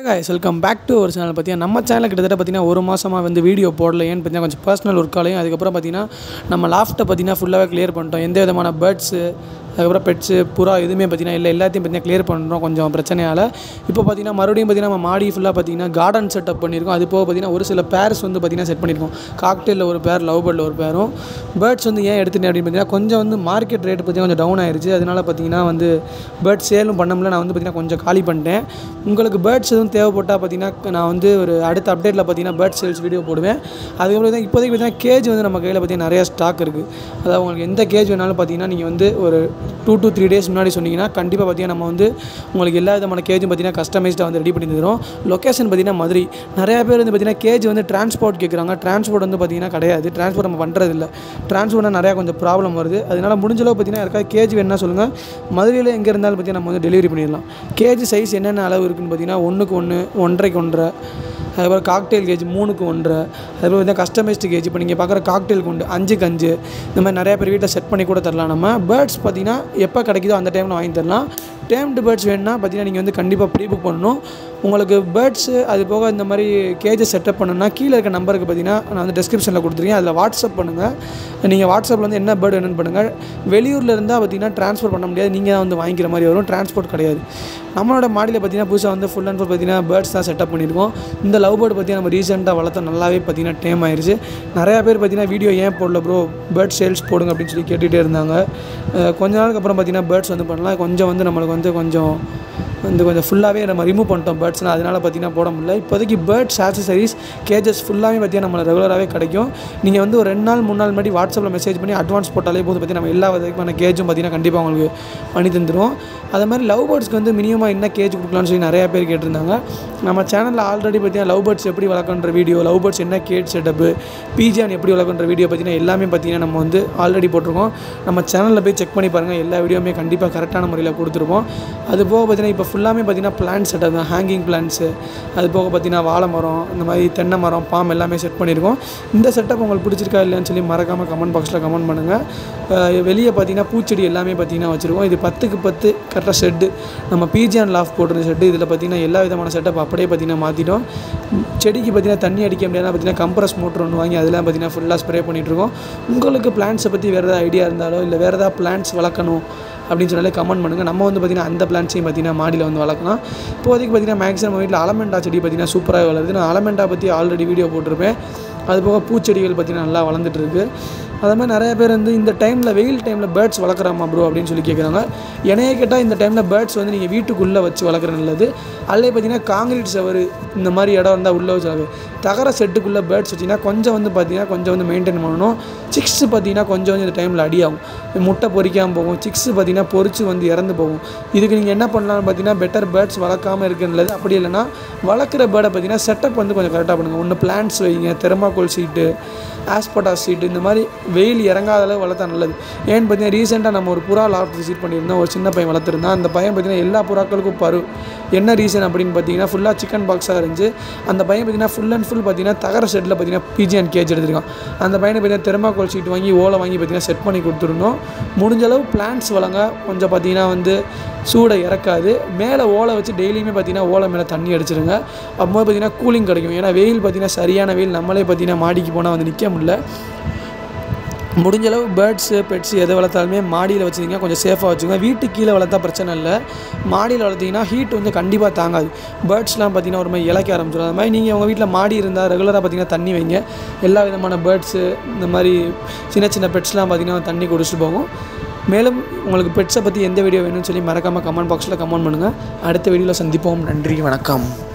guys welcome back to ஒரு channel பார்த்தீங்கன்னா நம்ம சேனல் கிட்டத்தட்ட பார்த்தீங்கன்னா ஒரு மாதமாக வந்து வீடியோ போடல ஏன்னு பார்த்தீங்கன்னா கொஞ்சம் பர்சனல் ஒர்க்காலையும் அதுக்கப்புறம் பார்த்தீங்கன்னா நம்ம லாஃப்ட்டை பார்த்தீங்கன்னா ஃபுல்லாகவே க்ளியர் பண்ணிட்டோம் எந்த விதமான பேர்ட்ஸு அதுக்கப்புறம் பெட்ஸு புறா எதுவுமே பார்த்தீங்கன்னா இல்லை எல்லாத்தையும் பார்த்தீங்கன்னா க்ளியர் பண்ணுறோம் கொஞ்சம் பிரச்சனையால் இப்போ பார்த்தீங்கன்னா மறுபடியும் பார்த்தீங்கன்னா நம்ம மாடி ஃபுல்லாக பார்த்தீங்கன்னா கார்டன் செட்டப் பண்ணியிருக்கோம் அது போக பார்த்தீங்கன்னா ஒரு சில பேர்ஸ் வந்து பார்த்தீங்கன்னா செட் பண்ணியிருக்கோம் காக்டெயிலில் ஒரு பேர் லவ் பேர்டில் ஒரு பேரும் பேர்ட்ஸ் வந்து ஏன் எடுத்துட்டேன் அப்படின்னு பார்த்தீங்கன்னா கொஞ்சம் வந்து மார்க்கெட் ரேட் பார்த்தீங்கன்னா கொஞ்சம் டவுன் ஆயிருச்சு அதனால பார்த்தீங்கன்னா வந்து பேர்ட் சேலும் பண்ண முடியல நான் வந்து பார்த்தீங்கன்னா கொஞ்சம் காலி பண்ணிட்டேன் உங்களுக்கு பேர்ட்ஸ் எதுவும் தேவைப்பட்டால் பார்த்தீங்கன்னா நான் வந்து ஒரு அடுத்த அப்டேட்டில் பார்த்தீங்கன்னா பேர்ட் சேல்ஸ் வீடியோ போடுவேன் அதுக்கப்புறம் தான் இப்போதைக்கு பார்த்தீங்கன்னா கேஜ் வந்து நம்ம கையில் பார்த்தீங்கன்னா நிறையா ஸ்டாக் இருக்குது அதாவது உங்களுக்கு எந்த கேஜ் வேணாலும் பார்த்தீங்கன்னா நீங்கள் வந்து ஒரு டூ to த்ரீ டேஸ் முன்னாடி சொன்னீங்கன்னா கண்டிப்பாக பார்த்தீங்கன்னா நம்ம வந்து உங்களுக்கு எல்லா விதமான கேஜும் பார்த்தீங்கன்னா கஸ்டமைஸ்டாக வந்து ரெடி பண்ணி தருவோம் லொக்கேஷன் பார்த்தீங்கன்னா மதுரை நிறைய பேர் வந்து பார்த்தீங்கன்னா கேஜ் வந்து டிரான்ஸ்போர்ட் கேட்குறாங்க டிரான்ஸ்போர்ட் வந்து பார்த்தீங்கன்னா கிடையாது டிரான்ஸ்போர்ட் நம்ம பண்ணுறது இல்லை டிரான்ஸ்போர்ட்னா நிறையா கொஞ்சம் ப்ராப்ளம் வருது அதனால முடிஞ்ச அளவு பார்த்தீங்கன்னா யாருக்காவது கேஜ் வேணும்னா சொல்லுங்கள் மதுரையில் எங்கே இருந்தாலும் பார்த்தீங்கன்னா நம்ம வந்து டெலிவரி பண்ணிடலாம் கேஜ் சைஸ் என்னென்ன அளவு இருக்குன்னு பார்த்தீங்கன்னா ஒன்றுக்கு ஒன்று ஒன்றரைக்கு ஒன்றரை அதுக்கப்புறம் காக்டெயில் கேஜ் மூணுக்கு ஒன்றரை அதுக்கப்புறம் பார்த்தீங்கன்னா கஸ்டமைஸ்டு கேஜ் இப்போ நீங்கள் பார்க்குற காக்டெயில் குண்டு அஞ்சுக்கு அஞ்சு இந்த மாதிரி நிறைய பேர் வீட்டில் செட் பண்ணி கூட தரலாம் நம்ம பேர்ட்ஸ் பார்த்தீங்கன்னா எப்போ கிடைக்குதோ அந்த டைமில் வாங்கி தரலாம் டேம்டு பேர்ட்ஸ் வேணும்னா பார்த்தீங்கன்னா நீங்கள் வந்து கண்டிப்பாக ப்ரீ புக் பண்ணணும் உங்களுக்கு பேர்ட்ஸு அது போக இந்த மாதிரி கேஜஸ் செட்டப் பண்ணணும்னா கீழே இருக்க நம்பருக்கு பார்த்தீங்கன்னா நான் வந்து டிஸ்கிரிப்ஷனில் கொடுத்துருக்கேன் அதில் வாட்ஸ்அப் பண்ணுங்கள் நீங்கள் வாட்ஸ்அப்பில் வந்து என்ன பேர்டு வேணும்னு பண்ணுங்கள் வெளியூரில் இருந்தால் பார்த்தீங்கன்னா ட்ரான்ஸ்ஃபர் பண்ண முடியாது நீங்கள் தான் வந்து வாங்கிக்கிற மாதிரி வரும் டிரான்ஸ்போர்ட் கிடையாது நம்மளோட மாடியில் பார்த்தீங்கன்னா புதுசாக வந்து ஃபுல் அண்ட் ஃபுல் பார்த்தீங்கன்னா பேர்ட்ஸ் தான் செட்டப் பண்ணியிருக்கோம் இந்த லவ் பேர்டு பார்த்தீங்கன்னா நம்ம ரீசெண்டாக வளர்த்தோம் நல்லாவே பார்த்தீங்கன்னா டேம் ஆயிருச்சு நிறையா பேர் பார்த்தீங்கன்னா வீடியோ ஏன் போடல ப்ரோ பேர்ட் சேல்ஸ் போடுங்க அப்படின்னு சொல்லி கேட்டுகிட்டே இருந்தாங்க அஹ் கொஞ்ச நாளுக்கு அப்புறம் பார்த்தீங்கன்னா பேர்ட்ஸ் வந்து பண்ணலாம் கொஞ்சம் வந்து நம்மளுக்கு வந்து கொஞ்சம் வந்து கொஞ்சம் ஃபுல்லாகவே நம்ம ரிமூவ் பண்ணிட்டோம் பேர்ட்ஸ்னால் அதனால் பார்த்தீங்கன்னா போட முடியல இப்போதைக்கு பேர்ட்ஸ் ஆக்சசரிஸ் கேஜஸ் ஃபுல்லாகவே பார்த்தீங்கன்னா நம்மளை ரெகுலராகவே கிடைக்கும் நீங்கள் வந்து ஒரு ரெண்டு நாள் மூணு நாள் முன்னாடி வாட்ஸ்அப்பில் மெசேஜ் பண்ணி அட்வான்ஸ் போட்டாலே போதும் பார்த்தீங்கன்னா நம்ம எல்லா விதமான கேஜும் பார்த்தீங்கன்னா கண்டிப்பாக உங்களுக்கு பண்ணி தந்துடும் அதே மாதிரி லவ் பேர்ட்ஸ்க்கு வந்து மினிமமாக என்ன கேஜ் கொடுக்கலாம்னு சொல்லி நிறையா பேர் கேட்டிருந்தாங்க நம்ம சேனலில் ஆல்ரெடி பார்த்தீங்கன்னா லவ் பேர்ட்ஸ் எப்படி வளர்க்கன்ற வீடியோ லவ் பேர்ட்ஸ் என்ன கேட் செட்டப்பு பிஜியான் எப்படி வளர்க்கன்ற வீடியோ பார்த்தீங்கன்னா எல்லாமே பார்த்தீங்கன்னா நம்ம வந்து ஆல்ரெடி போட்டிருக்கோம் நம்ம சேனலில் போய் செக் பண்ணி பாருங்கள் எல்லா வீடியோவுமே கண்டிப்பாக கரெக்டான முறையில் கொடுத்துருப்போம் அது போக பார்த்தீங்கன்னா இப்போ ஃபுல்லாமே பார்த்தீங்கன்னா பிளான்ட் செட்டப் தான் ஹேங்கிங் பிளான்ட்ஸு அது போக பார்த்தீங்கன்னா வாழை மரம் இந்த மாதிரி தென்னை மரம் பாம் எல்லாமே செட் பண்ணியிருக்கோம் இந்த செட்டப் உங்களுக்கு பிடிச்சிருக்கா இல்லைன்னு சொல்லி மறக்காமல் கமெண்ட் பாக்ஸில் கமெண்ட் பண்ணுங்கள் வெளியே பார்த்தீங்கன்னா பூச்செடி எல்லாமே பார்த்தீங்கன்னா வச்சுருக்கோம் இது பத்துக்கு பத்து கரெக்டாக ஷெட்டு நம்ம பிஜியான் லாஃப் போட்டிருந்த ஷெட்டு இதில் பார்த்தீங்கன்னா எல்லா விதமான செட்டப் அப்படியே பார்த்தீங்கன்னா மாற்றிட்டோம் செடிக்கு பார்த்தீங்கன்னா தண்ணி அடிக்க முடியாதுனா பார்த்தீங்கன்னா கம்ப்ரஸ் மோட்டர் ஒன்று வாங்கி அதெல்லாம் பார்த்தீங்கன்னா ஃபுல்லாக ஸ்ப்ரே பண்ணிகிட்ருக்கோம் உங்களுக்கு பிளான்ட்ஸை பற்றி வேறு ஏதாவது ஐடியா இருந்தாலோ இல்லை வேறு ஏதாவது பிளான்ட்ஸ் வளர்க்கணும் அப்படின்னு சொன்னாலே கமெண்ட் பண்ணுங்கள் நம்ம வந்து பார்த்திங்கன்னா அந்த பிளான்ட்ஸையும் பார்த்தீங்கன்னா மாடியில் வந்து வளர்க்கலாம் இப்போதைக்கு பார்த்தீங்கன்னா மேக்ஸிமம் வீட்டில் அலமெண்டா செடி பார்த்தீங்கன்னா சூப்பராக வளருது நான் அலமெண்டா பற்றி ஆல்ரெடி வீடியோ போட்டிருப்பேன் அது போக பூச்செடிகள் பார்த்தீங்கன்னா நல்லா வளர்ந்துட்டு இருக்கு அது மாதிரி நிறைய பேர் வந்து இந்த டைமில் வெயில் டைமில் பேர்ட்ஸ் வளர்க்குறாமா ப்ரோ அப்படின்னு சொல்லி கேட்குறாங்க என்னையே கேட்டால் இந்த டைமில் பேர்ட்ஸ் வந்து நீங்கள் வீட்டுக்குள்ளே வச்சு வளர்க்குறது நல்லது அதிலே பார்த்தீங்கன்னா காங்கிரீட் சவர் இந்த மாதிரி இடம் இருந்தால் உள்ளே வச்சு வளர்க்கு. தகர செட்டுக்குள்ளே பேர்ட்ஸ் வச்சிங்கன்னா கொஞ்சம் வந்து பார்த்தீங்கன்னா கொஞ்சம் வந்து மெயின்டைன் பண்ணணும் சிக்ஸ் பார்த்தீங்கன்னா கொஞ்சம் வந்து இந்த டைமில் அடியாகும் முட்டை பொரிக்காமல் போகும் சிக்ஸ் பார்த்தீங்கன்னா பொரிச்சு வந்து இறந்து போகும் இதுக்கு நீங்கள் என்ன பண்ணலாம்னு பார்த்தீங்கன்னா பெட்டர் பேர்ட்ஸ் வளர்க்காமல் இருக்கிறது அப்படி இல்லைன்னா வளர்க்குற பேர்டை பார்த்தீங்கன்னா செட்டப் வந்து கொஞ்சம் கரெக்டாக பண்ணுங்கள் ஒன்று பிளான்ட்ஸ் வைங்க தெர்மாக்கோல் சீட்டு ஆஸ்பட்டாஸ் சீட்டு இந்த மாதிரி வெயில் இறங்காத அளவு வளர்த்தா நல்லது ஏன்னு பார்த்தீங்கன்னா ரீசெண்டாக நம்ம ஒரு புறா லாஃப்ட் விசிட் பண்ணியிருந்தோம் ஒரு சின்ன பையன் வளர்த்துருந்தான் அந்த பையன் பார்த்தீங்கன்னா எல்லா புறாக்களுக்கும் பரு என்ன ரீசன் அப்படின்னு பார்த்தீங்கன்னா ஃபுல்லாக சிக்கன் பாக்ஸாக இருந்துச்சு அந்த பையன் பார்த்தீங்கன்னா ஃபுல் அண்ட் ஃபுல் பார்த்தீங்கன்னா தகர செட்டில் பார்த்தீங்கன்னா பிஜிஎன் கேஜ் எடுத்திருக்கான் அந்த பையனை பார்த்தீங்கன்னா தெர்மாக்கோல் சீட் வாங்கி ஓலை வாங்கி பார்த்தீங்கன்னா செட் பண்ணி கொடுத்துருந்தோம் முடிஞ்ச அளவு பிளான்ட்ஸ் வளங்க கொஞ்சம் பார்த்தீங்கன்னா வந்து சூடை இறக்காது மேலே ஓலை வச்சு டெய்லியுமே பார்த்தீங்கன்னா ஓலை மேலே தண்ணி அடிச்சிருங்க அப்போது பார்த்தீங்கன்னா கூலிங் கிடைக்கும் ஏன்னா வெயில் பார்த்தீங்கன்னா சரியான வெயில் நம்மளே பார்த்தீங்கன்னா மாடிக்கு போனால் வந்து நிற்க முடியல முடிஞ்ச அளவு பேர்ட்ஸு பெட்ஸ் எதை வளர்த்தாலுமே மாடியில் வச்சுருந்தீங்க கொஞ்சம் சேஃபாக வச்சுக்கோங்க வீட்டுக்கு கீழே வளர்த்தா பிரச்சனை இல்லை மாடியில் வளர்த்தீங்கன்னா ஹீட் வந்து கண்டிப்பாக தாங்காது பேர்ட்ஸ்லாம் பார்த்தீங்கன்னா ஒரு மாதிரி இலக்க ஆரம்பிச்சிடும் அது மாதிரி நீங்கள் உங்கள் வீட்டில் மாடி இருந்தால் ரெகுலராக பார்த்தீங்கன்னா தண்ணி வைங்க எல்லா விதமான பேர்ட்ஸு இந்த மாதிரி சின்ன சின்ன பெட்ஸ்லாம் பார்த்தீங்கன்னா தண்ணி குடிச்சிட்டு போகும் மேலும் உங்களுக்கு பெட்ஸை பற்றி எந்த வீடியோ வேணும்னு சொல்லி மறக்காமல் கமெண்ட் பாக்ஸில் கமெண்ட் பண்ணுங்கள் அடுத்த வீடியோவில் சந்திப்போம் நன்றி வணக்கம்